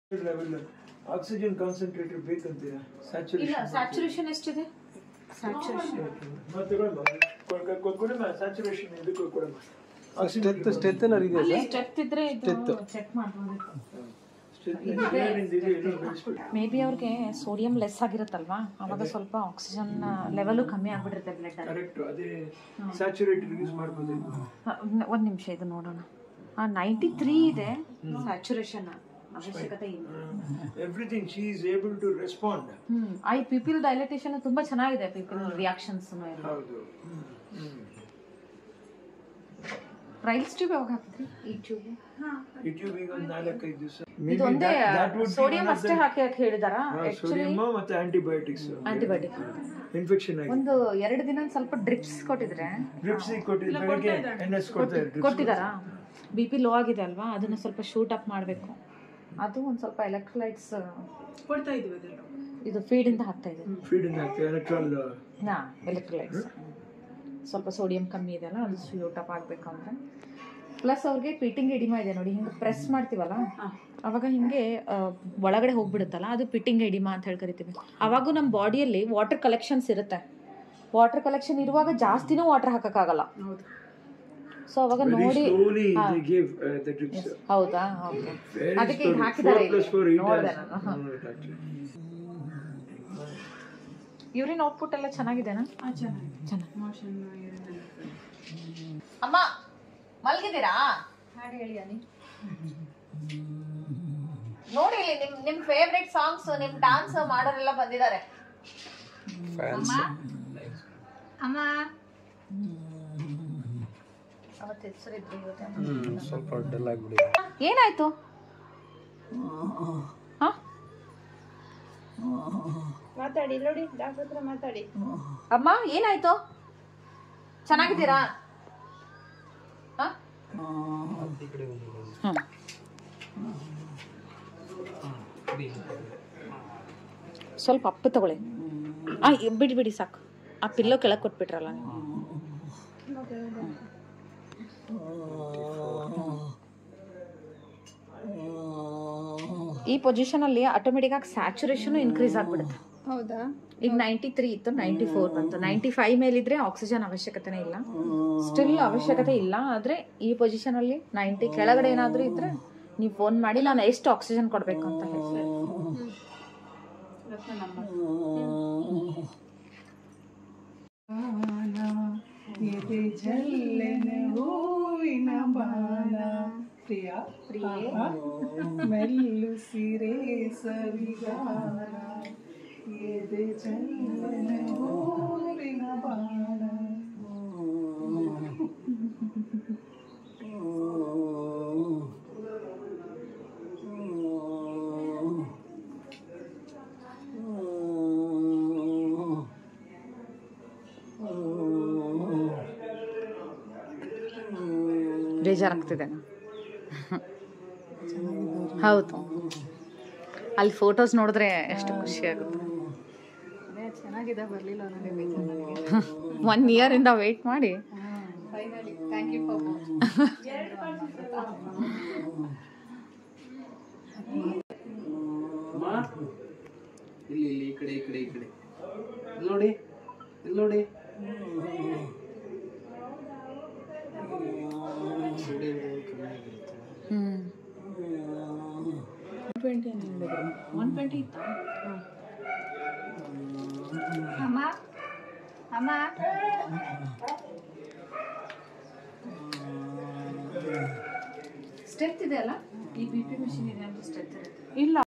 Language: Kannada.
ಲೆವೆಲ್ ಆಕ್ಸಿಜನ್ ಕಾನ್ಸಂಟ್ರೇಟರ್ ಬೇಕಂತೀರಾ ಇಲ್ಲ ಸ್ಯಾಚುರೇಷನ್ ಸ್ಯಾಚುರೇಷನ್ ಎಷ್ಟಿದೆ ಸ್ಯಾಚುರೇಷನ್ ಮತ್ತೆ ಕೊಡಮ್ಮ ಸ್ಯಾಚುರೇಷನ್ ಇದಕ್ಕೆ ಕೊಡಮ್ಮ ಸ್ಟೆತ್ ಸ್ಟೆತ್ ಏನಾರು ಇದೆಯಾ ಅಲ್ಲಿ ಸರ್ ಸ್ಟೆಪ್ ಇದ್ರೆ ಇದು ಚೆಕ್ ಮಾಡ್ಬೋದಿತ್ತು ಮೇ ಬಿ ಅವ್ರಿಗೆ ಸೋಡಿಯಂ ಲೆಸ್ ಆಗಿರುತ್ತಲ್ವಾ ಅವಾಗ ಸ್ವಲ್ಪ ಆಕ್ಸಿಜನ್ ಲೆವೆಲು ಕಮ್ಮಿ ಆಗ್ಬಿಟ್ಟಿರುತ್ತೆ ಬ್ಲಡ್ ಅಲ್ಲಿ ಕರೆಕ್ಟ್ ಅದೇ ಸ್ಯಾಚುರೇಟರ್ ಯೂಸ್ ಮಾಡ್ಬೋದು ಒಂದು ನಿಮಿಷ ಇದು ನೋಡೋಣ ಹಾಂ ನೈಂಟಿ ತ್ರೀ ಇದೆ ಸ್ಯಾಚುರೇಷನ್ ಅವಶ್ಯಕತೆ ಇಲ್ಲ everything she is able to respond hmm eye pupil dilation ತುಂಬಾ ಚೆನ್ನಾಗಿದೆ ಪಿಪಿಲ್ ರಿಯಾಕ್ಷನ್ಸ್ ಎಲ್ಲ ಹೌದು ರೈಲ್ಸ್ ಟ್ಯೂಬ್ ಯಾವಾಗ ಹಾಕಿದ್ರಿ ಈ ಟ್ಯೂಬ್ ಯೂಟ್ಯೂಬಿಗೆ ಒಂದು ನಾಲ್ಕೈದು ದಿವಸ ಇದೊಂದೇ ಸೋಡಿಯಂ ಅಷ್ಟೇ ಹಾಕಿ ಹಾಕಿ ಹೇಳಿದಾರ ಸೋಡಿಯಂ ಮತ್ತೆ ಆಂಟಿಬಯೋಟಿಕ್ಸ್ ಆಂಟಿಬಯೋಟಿಕ್ ಇನ್ಫೆಕ್ಷನ್ ಆಗಿ ಒಂದು ಎರಡು ದಿನ ಸ್ವಲ್ಪ ಡ್ರಿಪ್ಸ್ ಕೊಟ್ಟಿದ್ರೆ ಡ್ರಿಪ್ಸ್ ಕೊಟ್ಟಿದ್ದು ಬೆಳಗ್ಗೆ ಎನ್ ಎಸ್ ಕೊಡ್ತಾರೆ ಡ್ರಿಪ್ಸ್ ಕೊಟ್ಟಿದಾರಾ ಬಿ ಪಿ ಲೋ ಆಗಿದೆ ಅಲ್ವಾ ಅದನ್ನ ಸ್ವಲ್ಪ ಶೂಟ್ ಅಪ್ ಮಾಡಬೇಕು ಅದು ಒಂದು ಸ್ವಲ್ಪ ಎಲೆಕ್ಟ್ರೋಲೈಟ್ಸ್ ಕೊಡ್ತಾ ಇದೀವಿ ಅದೆಲ್ಲ ಇದು ಫೀಡ್ ಇಂದ ಹಾಕ್ತಾ ಇದೆ ಫೀಡ್ ಇಂದ ಎಲೆಕ್ಟ್ರಾಲ್ ಹಾ ಎಲೆಕ್ಟ್ರೋಲೈಟ್ಸ್ ಸ್ವಲ್ಪ ಸೋಡಿಯಂ ಕಮ್ಮಿ ಇದೆ ಅಲ್ಲ ಅದು ಶೂಟ್ ಅಪ್ ಆಗ್ಬೇಕು ಅಂದ್ರೆ ಪ್ಲಸ್ ಅವ್ರಿಗೆ ಪಿಟ್ಟಿಂಗ್ ಎಡಿಮಾ ಇದೆ ನೋಡಿ ಹಿಂಗೆ ಪ್ರೆಸ್ ಮಾಡ್ತೀವಲ್ಲ ಅವಾಗ ಹಿಂಗೆ ಆ, ಒಳಗಡೆ ಹೋಗ್ಬಿಡುತ್ತಲ್ಲ ಅದು ಪಿಟ್ಟಿಂಗ್ ಎಡಿಮಾ ಅಂತ ಹೇಳಿ ಕರಿತೀವಿ ಅವಾಗೂ ನಮ್ಮ ಬಾಡಿಯಲ್ಲಿ ವಾಟರ್ ಕಲೆಕ್ಷನ್ಸ್ ಇರುತ್ತೆ ವಾಟರ್ ಕಲೆಕ್ಷನ್ ಇರುವಾಗ ಜಾಸ್ತಿನೂ ವಾಟರ್ ಹಾಕಕ್ಕಾಗಲ್ಲ ಹೌದು ಸೊ ಅವಾಗ ನೋಡಿ slowly they gave uh, the drips. ಹೌದಾ ಓಕೆ Very ಅದಕ್ಕೆ slowly. ಈಗ ಹಾಕಿದ್ದಾರೆ Four plus four, eight ನೋಡಿದೆ hours. ನಾನು No, doctor. ಯೂರಿನ್ ಔಟ್ಪುಟ್ ಎಲ್ಲ ಚೆನ್ನಾಗಿದೆನಾ ಆ ಚೆನ್ನಾಗಿದೆ ಚೆನ್ನಾಗಿ ಮೋಷನ್ ಅಮ್ಮ ಮಲ್ಗಿದ್ದೀರಾ ಹಾಡು ಹೇಳಿ ಅನಿ ನೋಡಿ ಇಲ್ಲಿ ನಿಮ್ ನಿಮ್ ಫೇವ್ರೆಟ್ ಸಾಂಗ್ಸ್ ನಿಮ್ ಡಾನ್ಸ್ ಮಾಡೋರೆಲ್ಲ ಬಂದಿದ್ದಾರೆ ಅಮ್ಮ ಅವತ್ತು ಹೆಸರಿದ್ರು ಇವತ್ತು ಸ್ವಲ್ಪ ಡಲ್ ಆಗಿಬಿಡಿ ಏನಾಯ್ತು ಹಾ ಮಾತಾಡಿ ನೋಡಿ ಡಾಕ್ಟರ್ ಹತ್ರ ಮಾತಾಡಿ ಅಮ್ಮ ಏನಾಯ್ತು ಚೆನ್ನಾಗಿದ್ದೀರಾ ಹಾ? ಹ್ಮ್. ಸ್ವಲ್ಪ ಅಪ್ಪು ತಗೊಳ್ಳಿ ಆ ಇ- ಬಿಡಿ ಬಿಡಿ ಸಾಕು ಆ ಪಿಲ್ಲೋ ಕೆಳಗೆ ಕೊಟ್ಬಿಟ್ರಲ್ಲ ನೀವು ಈ ಪೊಸಿಷನ್ ಅಲ್ಲಿ ಆಟೋಮೆಟಿಕ್ ಆಗಿ ಸ್ಯಾಚುರೇಷನ್ ಇನ್ಕ್ರೀಸ್ ಆಗ್ಬಿಡುತ್ತೆ ಹೌದಾ ಈಗ ನೈಂಟಿ ತ್ರೀ ಇತ್ತು ನೈಂಟಿ ಫೋರ್ ಬಂತು ನೈಂಟಿ ಫೈವ್ ಮೇಲಿದ್ರೆ ಆಕ್ಸಿಜನ್ ಅವಶ್ಯಕತೆನೇ ಇಲ್ಲ ಸ್ಟಿಲ್ ಅವಶ್ಯಕತೆ ಇಲ್ಲ ಆದ್ರೆ ಈ ಪೊಸಿಷನ್ ಅಲ್ಲಿ ನೈಂಟಿ ಕೆಳಗಡೆ ಏನಾದ್ರೂ ಇದ್ರೆ ನೀವು ಫೋನ್ ಮಾಡಿ ನಾನು ಎಷ್ಟು ಆಕ್ಸಿಜನ್ ಕೊಡ್ಬೇಕು ಅಂತ ಹೇಳಿ ರತ್ನ ನಂಬರ್ ಎದೆ ಜಲ್ಲೆನೆ ಹೂವಿನ ಬಾಣ ಪ್ರಿಯ ಮೆಲ್ಲು ಸಿರೆ ಸವಿಗಾನ ಎದೆ ಜಲ್ಲೆನೆ ಹೂವಿನ ಬಾಣ ಬೇಜಾರಾಗ್ತಿದೆ ಹೌದು ಅಲ್ಲಿ ಫೋಟೋಸ್ ನೋಡಿದ್ರೆ ಎಷ್ಟು ಖುಷಿ ಆಗುತ್ತೆ ಚೆನ್ನಾಗಿದೆ ಬರ್ಲಿಲ್ಲ ನನಗೆ ಒನ್ ಇಯರ್ ಇಂದ ವೇಟ್ ಮಾಡಿ ಫೈನಲಿ ಥ್ಯಾಂಕ್ ಯು ಫಾರ್ ಇಲ್ಲಿ ಇಲ್ಲಿ ಈ ಕಡೆ ಈ ಕಡೆ ಈ ಕಡೆ ಇಲ್ಲಿ ನೋಡಿ ಇಲ್ಲಿ ನೋಡಿ ಸೋಡಿಯಂ ಕಮ್ಮಿ ಆಗಿರುತ್ತೆ ಹ್ಮ್ ಒನ್ ಟ್ವೆಂಟಿ ಇತ್ತಾ ಅಮ್ಮ ಅಮ್ಮ ಸ್ಟೆಪ್ ಇದೆ ಅಲ್ಲ ಈ ಬಿ ಪಿ ಮಷಿನ್ ಇದೆ ಅಂತ ಸ್ಟೆಪ್ ಇರುತ್ತೆ ಇಲ್ಲ